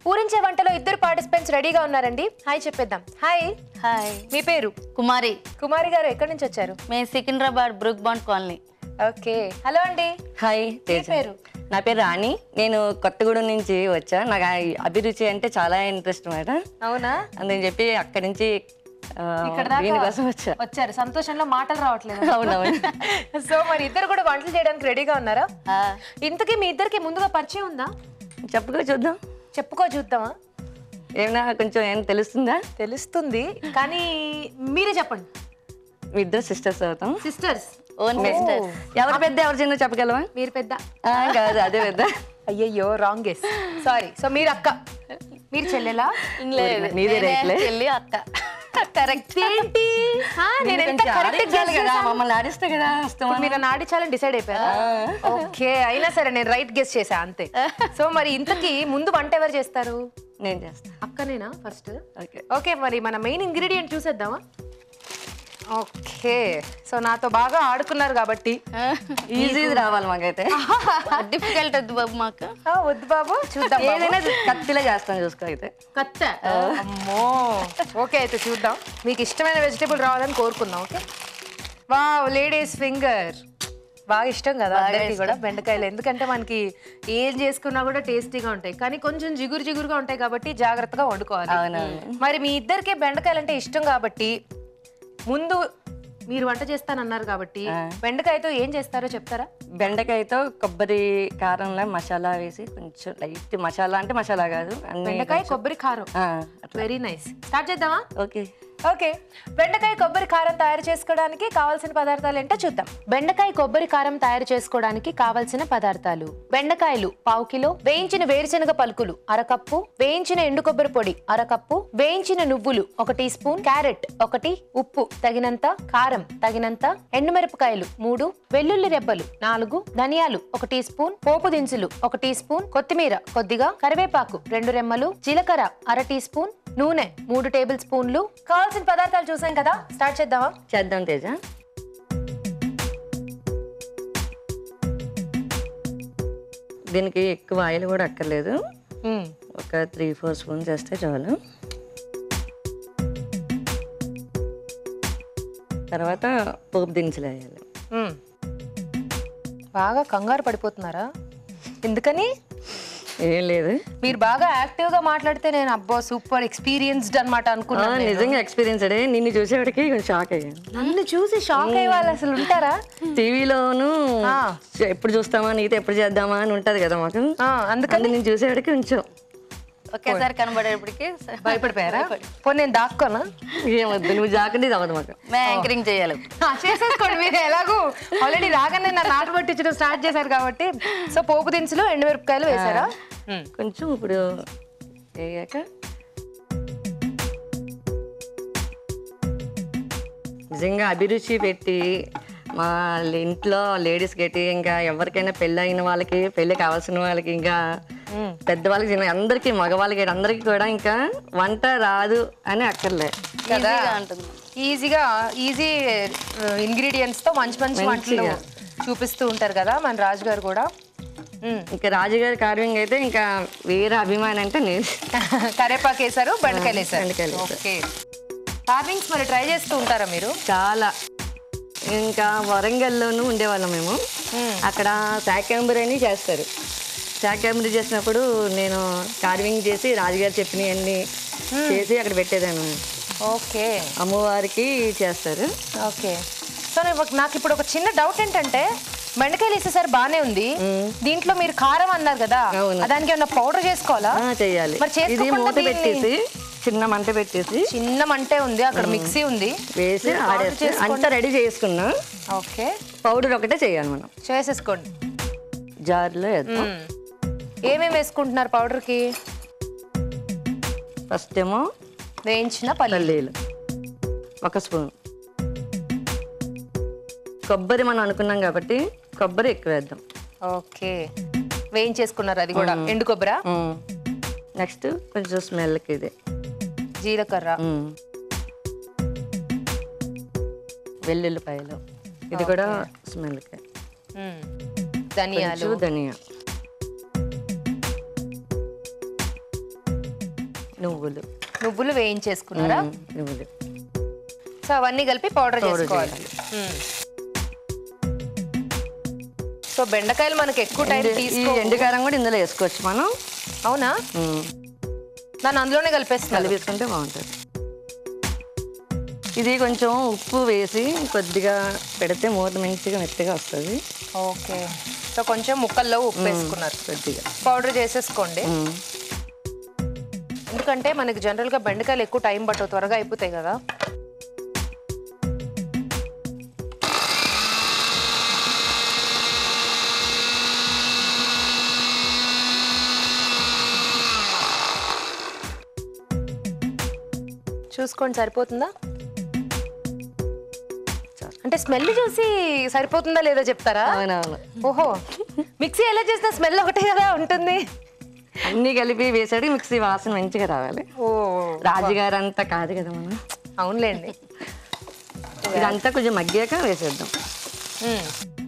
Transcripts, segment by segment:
పూరించే వంటలో ఇద్దరు పార్టిసిపెంట్స్ రెడీగా ఉన్నారండి హాయ్ చెప్పేద్దాం హాయ్ హాయ్ మీ పేరు కుమారి కుమారి గారు ఎక్కడి నుంచి వచ్చారు మేము Secunderabad Brooke Bond colony okay hello అండి హాయ్ తేజ పేరు? నా పేరు రాణి నేను కొత్తగూడెం నుంచి వచ్చా నాకు ఆ అభిరుచి అంటే చాలా ఇంట్రెస్ట్ మేడం అవునా అందుకని చెప్పి అక్కడి నుంచి ఆ, ఇక్కడ దీనికోసం దాకా వచ్చా వచ్చారు సంతోషంలో మాటలు రావట్లేదు అవునవును సో మరి ఇద్దరు కూడా వంటలు చేయడానికి రెడీగా ఉన్నారా ఆ, ఇంతకీ మీ ఇద్దరికి ముందుగా పరిచయం ఉందా చెప్పుకో చూద్దాం చెప్పుకో చూద్దామా ఏమైనా కొంచెం ఏమైనా తెలుస్తుందా తెలుస్తుంది కానీ మీరే చెప్పండి మీ ఇద్దరు సిస్టర్స్ అవుతాం సిస్టర్స్ ఓన్ సిస్టర్ ఎవరు పెద్ద ఎవరు చిన్న చెప్పగలవా మీరు పెద్ద ఆ, కాదు అదే పెద్ద అయ్యయ్యో రాంగ్ గెస్ సారీ సో మీరు అక్క మీరు చెల్లెలా లేదు నీదే నేనే రేట్లే. చెల్లి అక్క కరెక్ట్ ఏంటి ఆ, నేను ఎంత కొంచెం correct ఆడించాలి guess కదా చేశాను. మమ్మల్ని ఆడిస్తే కదా వస్తాం ఇప్పుడు మీరు నాడి చాలా డిసైడ్ అయిపోయారా ఓకే అయినా సరే నేను రైట్ గెస్ చేశా అంతే సో మరి ఇంతకీ ముందు వంట ఎవరు చేస్తారు నేను చేస్తా అక్కనేనా ఫస్ట్ ఓకే ఓకే మరి మన మెయిన్ ఇంగ్రీడియంట్ చూసేద్దామా ఓకే సో నాతో బాగా ఆడుకున్నారు కాబట్టి ఈజీ రావాలి మాకైతే డిఫికల్ట్ వద్దు బాబు మాకు ఆ, వద్దు బాబు చూద్దాం బాబు. ఏదైనా కత్తిలా చేస్తాను చూసుకో అయితే కత్త అమ్మో ఓకే అయితే చూద్దాం మీకు ఇష్టమైన వెజిటేబుల్ రావాలని కోరుకుందాం ఓకే వావ్ లేడీస్ ఫింగర్ బాగా ఇష్టం కదా అందరికీ కూడా బెండకాయలు ఎందుకంటే మనకి ఏం చేసుకున్నా కూడా టేస్టీగా ఉంటాయి కానీ కొంచెం జిగురు జిగురుగా ఉంటాయి కాబట్టి జాగ్రత్తగా వండుకోవాలి అవునవును. మరి మీ ఇద్దరికే బెండకాయలు అంటే ఇష్టం కాబట్టి ముందు మీరు వంట చేస్తానన్నారు కాబట్టి బెండకాయతో ఏం చేస్తారో చెప్తారా బెండకాయతో కొబ్బరి కారంలో మసాలా వేసి కొంచెం లైట్ మసాలా అంటే మసాలా కాదు అన్ని బెండకాయ కొబ్బరి కారం ఆ, వెరీ నైస్ స్టార్ట్ చేద్దామా ఓకే ఓకే బెండకాయ కొబ్బరి కారం తయారు చేసుకోవడానికి కావాల్సిన పదార్థాలు ఏంటో చూద్దాం బెండకాయ కొబ్బరి కారం తయారు చేసుకోవడానికి కావాల్సిన పదార్థాలు బెండకాయలు పావు కిలో వేయించిన వేరుశనగ పలుకులు అరకప్పు వేయించిన ఎండు కొబ్బరి పొడి అరకప్పు వేయించిన నువ్వులు ఒక టీ స్పూన్ క్యారెట్ ఒకటి ఉప్పు తగినంత కారం తగినంత ఎండుమిరపకాయలు మూడు వెల్లుల్లి రెబ్బలు నాలుగు ధనియాలు ఒక టీ స్పూన్ పోపు దినుసులు ఒక టీ స్పూన్ కొత్తిమీర కొద్దిగా కరివేపాకు రెండు రెమ్మలు జీలకర్ర అర టీ స్పూన్ నూనె మూడు టేబుల్ స్పూన్లు కావాల్సిన పదార్థాలు చూసాం కదా స్టార్ట్ చేద్దామా చేద్దాం తేజ దీనికి ఎక్కువ ఆయిల్ కూడా అక్కర్లేదు ఒక త్రీ ఫోర్ స్పూన్స్ వేస్తే చాలు తర్వాత పోపు దినుసులు వేయాలి మ్మ్. బాగా కంగారు పడిపోతున్నారా ఎందుకని ఏం లేదు మీరు బాగా యాక్టివ్ గా మాట్లాడితే నేను అబ్బో సూపర్ ఎక్స్పీరియన్స్డ్ అనమాట ఆ, అనుకున్నాను నేను. నిజంగా ఎక్స్పీరియన్స్ అడే నిన్ను చూసేవాడికి కొంచెం షాక్ అయ్యాను నన్ను చూసి షాక్ అయ్యే వాళ్ళు అసలు ఉంటారా టీవీలోను ఆ. ఎప్పుడు చూస్తామా నీతో ఎప్పుడు చేద్దామా అని ఉంటది కదా మాకు ఆ, అందుకని అందుకని నేను చూసేవాడికి కొంచెం ఒకేసారి కనబడేప్పటికి భయపడిపోయారా పోనీ నేను దాక్కోనా ఏమొద్దు నువ్వు జాకండి ఇది అవ్వదు మాకు మేము యాంకరింగ్ చేయాలి ఆ, చేసేసుకోండి మీరు ఎలాగో ఆల్రెడీ రాగానే నన్ను నాటు పట్టించడం స్టార్ట్ చేశారు కాబట్టి సో పోపు దినుసులు ఎండుమిరపకాయలు వేసారా మ్మ్. కొంచెం ఇప్పుడు వేయాక నిజంగా అభిరుచి పెట్టి మా ఇంట్లో లేడీస్ గట్టి ఇంకా ఎవరికైనా పెళ్ళి అయిన వాళ్ళకి పెళ్ళి కావాల్సిన వాళ్ళకి ఇంకా పెద్దవాళ్ళకి చిన్న అందరికీ మగవాళ్ళకి అందరికీ కూడా ఇంకా వంట రాదు అని అక్కర్లే కదా ఈజీగా ఉంటుంది ఈజీగా ఈజీ ఇంగ్రీడియంట్స్ తో మంచి మంచి వంటలు చూపిస్తూ ఉంటారు కదా మన రాజు గారు కూడా మ్మ్. ఇంకా రాజుగారి కార్వింగ్ అయితే ఇంకా వేరే అభిమానం అంటే నేను కరేపాకు వేసారు బెండకాయలు వేసారు బెండకాయలు వేశారు. ఓకే కార్వింగ్స్ మరి ట్రై చేస్తూ ఉంటారా మీరు చాలా ఇంకా వరంగల్లోనూ ఉండేవాళ్ళం మేము అక్కడ శాకాంబరి అని చేస్తారు శాకాంబరి చేసినప్పుడు నేను కార్వింగ్ చేసి రాజుగారు చెప్పినవన్నీ చేసి అక్కడ పెట్టేదాన్ని ఓకే అమ్మవారికి చేస్తారు ఓకే సో నేను- నాకు ఇప్పుడు ఒక చిన్న డౌట్ ఏంటంటే బెండకాయలు వేసేసరి బానే ఉంది దీంట్లో మీరు కారం అన్నారు కదా అవును. దానికి ఏమన్నా పౌడర్ చేసుకోవాలా ఆ, చెయ్యాలి మరి ఇది చేసుకోకుండా మూత దీన్ని- పెట్టేసి చిన్న మంట పెట్టేసి చిన్న మంటే ఉంది అక్కడ మిక్సీ ఉంది వేసి మీరు powder ఆడేస్తే చేసుకోండి. అంతా రెడీ చేసుకున్నా ఓకే పౌడర్ ఒకటే చేయాలి మనం చేసేసుకోండి జార్లో వేద్దాం మ్మ్. ఏమేమి వేసుకుంటున్నారు పౌడర్ కి ఫస్ట్ ఏమో వేయించిన పల్లి పల్లీలు ఒక స్పూన్ కొబ్బరి మనం అనుకున్నాం కాబట్టి కొబ్బరి ఎక్కువ వేద్దాం ఓకే వేయించేసుకున్నారు అది కూడా ఎండు కొబ్బరి నెక్స్ట్ కొంచెం స్మెల్కి ఇది జీలకర్ర మ్మ్. వెల్లుల్లిపాయలు ఇది కూడా స్మెల్కి మ్మ్. ధనియాలు కొంచెం ధనియా నువ్వులు నువ్వులు వేయించేసుకున్నారా ఉమ్, నువ్వులు సో అవన్నీ కలిపి పౌడర్ Powder చేసుకోవాలి మ్మ్. సో బెండకాయలు మనకి ఎక్కువ టైం ఈ తీసుకో ఎండుకారం కూడా ఇందులో వేసుకోవచ్చు మనం అవునా ఉమ్, దాన్ని అందులోనే కలిపేస్తున్నారు కలిపేసుకుంటే బాగుంటుంది ఇది కొంచెం ఉప్పు వేసి కొద్దిగా పెడితే మూత మంచిగా మెత్తగా వస్తుంది ఓకే సో కొంచెం ముక్కల్లో ఉప్పు వేసుకున్నారు కొద్దిగా పౌడర్ చేసేసుకోండి ఉమ్. ఎందుకంటే మనకి జనరల్గా బెండకాయలు ఎక్కువ టైం పట్టవు త్వరగా అయిపోతాయి కదా చూసుకోండి సరిపోతుందా చాలు. అంటే స్మెల్ చూసి సరిపోతుందా లేదో చెప్తారా అవునవును ఓహో మిక్సీ ఎలా చేసినా స్మెల్ ఒకటే కదా ఉంటుంది అన్నీ కలిపి వేసాడు మిక్సీ వాసన మంచిగా రావాలి ఓ రాజుగారు అంతా కాదు కదా మనం అవునులేండి ఇదంతా కొంచెం మగ్గాక వేసేద్దాం మ్మ్.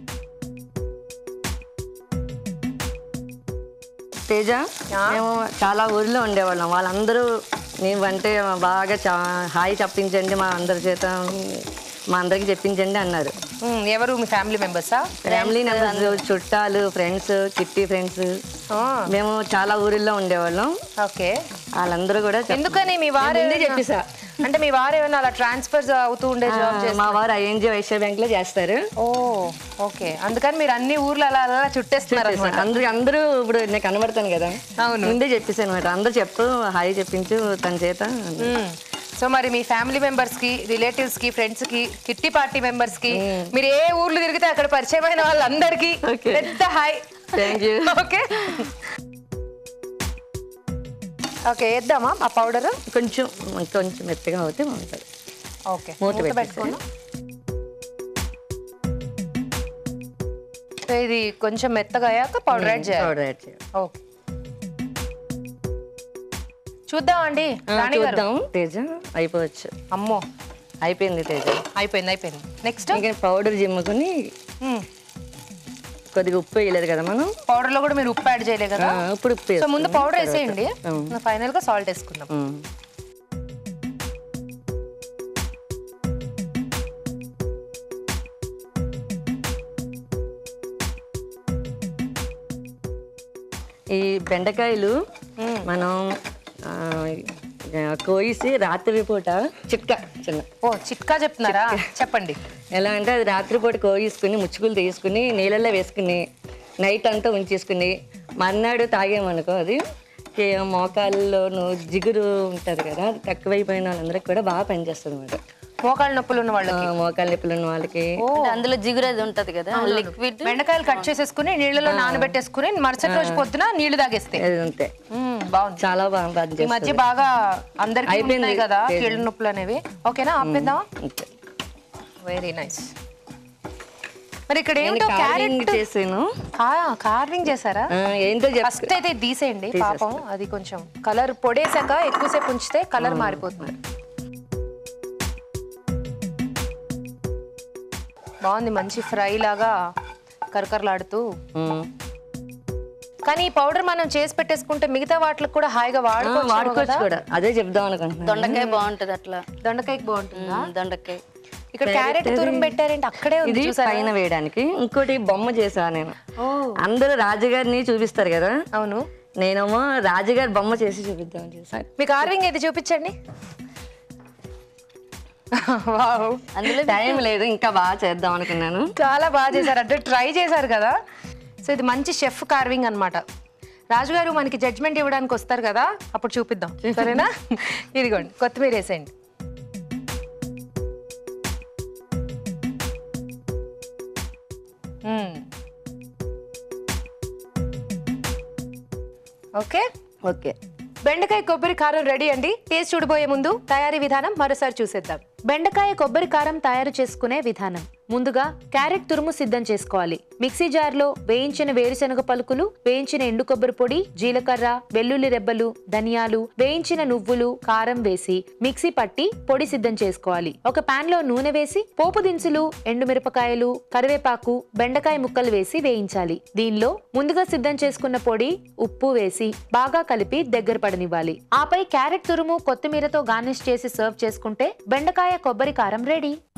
తేజ మేము చాలా ఊర్లో ఉండేవాళ్ళం వాళ్ళందరూ నీవంటే బాగా చా హాయి చెప్పించండి మా అందరి చేత మా అందరికి చెప్పించండి అన్నారు మ్మ్. ఎవరు మీ ఫ్యామిలీ మెంబర్సా ఫ్యామిలీ మెంబర్స్ చుట్టాలు ఫ్రెండ్స్ కిట్టి ఫ్రెండ్స్ మేము చాలా ఊరిలో ఉండేవాళ్ళం ఓకే వాళ్ళందరూ కూడా చెప్- ఎందుకని మీ వారు నేను ముందే ఏమైనా- చెప్పేసా. అంటే మీ వారు ఏమైనా అలా ట్రాన్స్ఫర్స్ అవుతూ ఉండే జాబ్ ఆ, చేస్తారు మా వారు ఐఎన్జి వైశ్య బ్యాంక్ లో చేస్తారు ఓ ఓకే అందుకని మీరు అన్ని ఊర్లు అలా అలా చుట్టేస్తున్నారు అనమాట అందరు అందరూ ఇప్పుడు నేను కనబడతాను కదా అవును. ముందే చెప్పేసాను అనమాట అందరు చెప్పు హాయి చెప్పించు తన చేత సో మరి మీ ఫ్యామిలీ మెంబర్స్ కి రిలేటివ్స్ కి ఫ్రెండ్స్ కి కిట్టి పార్టీ మెంబర్స్ కి మీరు ఏ ఊర్లు తిరిగితే అక్కడ పరిచయమైన వాళ్ళందరికీ Okay. పెద్ద hi thank you okay okay వేద్దామా ఆ పౌడర్ కొంచెం కొంచెం మెత్తగా అవుతే బాగుంటుంది ఓకే మూత మూత పెట్టేసి. పెట్టుకోండి సో ఇది కొంచెం మెత్తగా అయ్యాక పౌడర్ యాడ్ చేయాలి పౌడర్ యాడ్ చేయాలి ఓకే చూద్దామండి ఆ, రాణి గారు చూద్దాం తేజ అయిపోవచ్చు అమ్మో అయిపోయింది తేజ అయిపోయింది అయిపోయింది నెక్స్ట్ ఇంకా పౌడర్ జిమ్ముకుని కొద్దిగా ఉప్పు వేయలేదు కదా మనం పౌడర్ లో కూడా మీరు ఉప్పు యాడ్ చేయలే కదా ఆ, ఇప్పుడు ఉప్పు సో ముందు వేసుకుని పౌడర్ తర్వాత- వేసేయండి ఆ. ఫైనల్ గా సాల్ట్ వేసుకుందాం ఉమ్. ఈ బెండకాయలు మనం ఆ, కోయిసి రాత్రి పూట చిట్క చిన్న ఓ చిట్కా చెప్తున్నారా చెప్పండి ఎలా అంటే అది రాత్రిపూట కోయిసుకుని ముచ్చుకులు తీసుకుని నీళ్ళల్లో వేసుకుని నైట్ అంతా ఉంచేసుకుని మర్నాడు తాగేమనుకో అది ఏ మోకాళ్ళలోను జిగురు ఉంటుంది కదా అది తక్కువైపోయిన వాళ్ళందరికీ కూడా బాగా పనిచేస్తుంది అనమాట మోకాళ్ళ నొప్పులు ఉన్న వాళ్ళకి మోకాళ్ళ నొప్పులు ఉన్న వాళ్ళకి అంటే అందులో జిగురు అది ఉంటది కదా లిక్విడ్ బెండకాయలు కట్ చేసేసుకుని నీళ్ళలో నానబెట్టేసుకుని మరుసటి రోజు పొద్దున నీళ్లు తాగేస్తే అది అంతే మ్మ్, బాగుంది చాలా బాగా ఈ పనిచేస్తుంది మధ్య బాగా అందరికి అయిపోయింది. ఉన్నాయి కదా లేదు. కీళ్ళ నొప్పులు అనేవి ఓకేనా ఆపేద్దామా అంతే. వెరీ నైస్ మరి ఇక్కడ నేను ఏంటో carving క్యారెట్ చేసాను కార్వింగ్ చేశారా ఆ, ఏంటో చెప్ ఫస్ట్ అయితే ఇది తీసేయండి పాపం అది కొంచెం కలర్ పొడేసాక ఎక్కువసేపు ఉంచితే కలర్ మారిపోతుంది బాగుంది మంచి ఫ్రై లాగా కరకరలాడుతూ ఉమ్. కానీ ఈ పౌడర్ మనం చేసి పెట్టేసుకుంటే మిగతా వాటికి కూడా హాయిగా ఆ, వాడుకోవచ్చు వాడుకోవచ్చు కదా కూడా అదే చెప్దాం అనుకుంటున్నాను దొండకాయ బాగుంటది అట్లా దొండకాయకి బాగుంటుందా ఉమ్, దొండకాయ ఇక్కడ క్యారెట్ తురుము పెట్టారంటే అక్కడే ఉంది ఇది చూసారా పైన వేయడానికి ఇంకోటి బొమ్మ చేసా నేను ఓ అందరూ రాజుగారిని చూపిస్తారు కదా అవును నేనేమో రాజుగారి బొమ్మ చేసి చూపిద్దామని చేశాను మీ కార్వింగ్ ఏది చూపించండి వావ్ అందులో టైం లేదు ఇంకా బాగా చేద్దాం అనుకున్నాను చాలా బాగా చేశారు అంటే ట్రై చేశారు కదా సో ఇది మంచి షెఫ్ కార్వింగ్ అన్నమాట రాజుగారు మనకి జడ్జ్మెంట్ ఇవ్వడానికి వస్తారు కదా అప్పుడు చూపిద్దాం సరేనా ఇదిగోండి కొత్తిమీర వేసేయండి మ్మ్. ఓకే ఓకే బెండకాయ కొబ్బరి కారం రెడీ అండి టేస్ట్ చూడబోయే ముందు తయారీ విధానం మరోసారి చూసేద్దాం బెండకాయ కొబ్బరి కారం తయారు చేసుకునే విధానం ముందుగా క్యారెట్ తురుము సిద్ధం చేసుకోవాలి మిక్సీ జార్లో వేయించిన వేరుశనగ పలుకులు వేయించిన ఎండు కొబ్బరి పొడి జీలకర్ర వెల్లుల్లి రెబ్బలు ధనియాలు వేయించిన నువ్వులు కారం వేసి మిక్సీ పట్టి పొడి సిద్ధం చేసుకోవాలి ఒక పాన్ లో నూనె వేసి పోపు దినుసులు ఎండు మిరపకాయలు కరివేపాకు బెండకాయ ముక్కలు వేసి వేయించాలి దీనిలో ముందుగా సిద్ధం చేసుకున్న పొడి ఉప్పు వేసి బాగా కలిపి దగ్గర పడనివ్వాలి ఆపై క్యారెట్ తురుము కొత్తిమీరతో గార్నిష్ చేసి సర్వ్ చేసుకుంటే బెండకాయ కొబ్బరి కారం రెడీ